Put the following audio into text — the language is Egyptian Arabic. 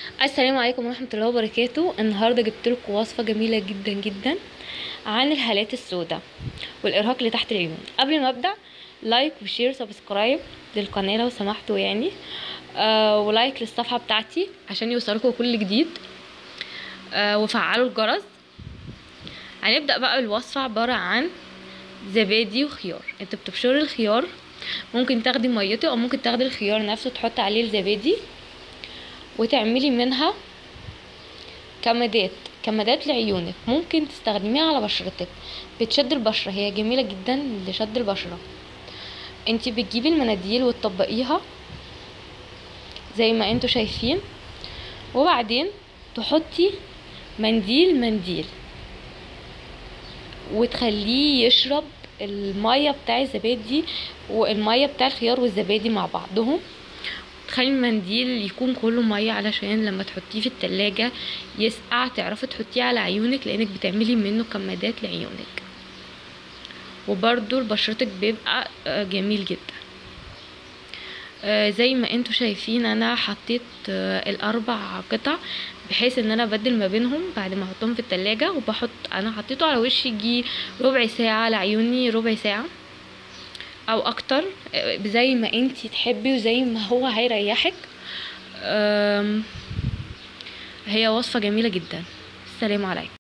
السلام عليكم ورحمة الله وبركاته النهاردة جبت لكم وصفة جميلة جدا جدا عن الهالات السوداء والإرهاق اللي تحت العيون قبل ما أبدأ لايك وشير سبسكرايب للقناة لو سمحتوا يعني آه ولايك للصفحة بتاعتي عشان يوصلكم كل جديد آه وفعلوا الجرس هنبدأ بقى الوصفة عبارة عن زبادي وخيار انت بتبشري الخيار ممكن تاخدي ميته او ممكن تاخدي الخيار نفسه تحطي عليه الزبادي وتعملي منها كمادات كمادات لعيونك ممكن تستخدميها على بشرتك بتشد البشرة هي جميلة جدا لشد البشرة انتي بتجيبي المناديل وتطبقيها زي ما انتوا شايفين وبعدين تحطي منديل منديل وتخليه يشرب المية بتاع الزبادي والمية بتاع الخيار والزبادي مع بعضهم تخلي المنديل يكون كله ميه علشان لما تحطيه في التلاجة يسقع تعرفي تحطيه على عيونك لانك بتعملي منه كمادات لعيونك وبرده لبشرتك بيبقى جميل جدا زي ما انتوا شايفين انا حطيت الاربع قطع بحيث ان انا ابدل ما بينهم بعد ما احطهم في التلاجة وبحط انا حطيته على وشي يجي ربع ساعة لعيوني ربع ساعة او اكتر زي ما انتي تحبي وزي ما هو هيريحك هي وصفة جميلة جدا السلام عليكم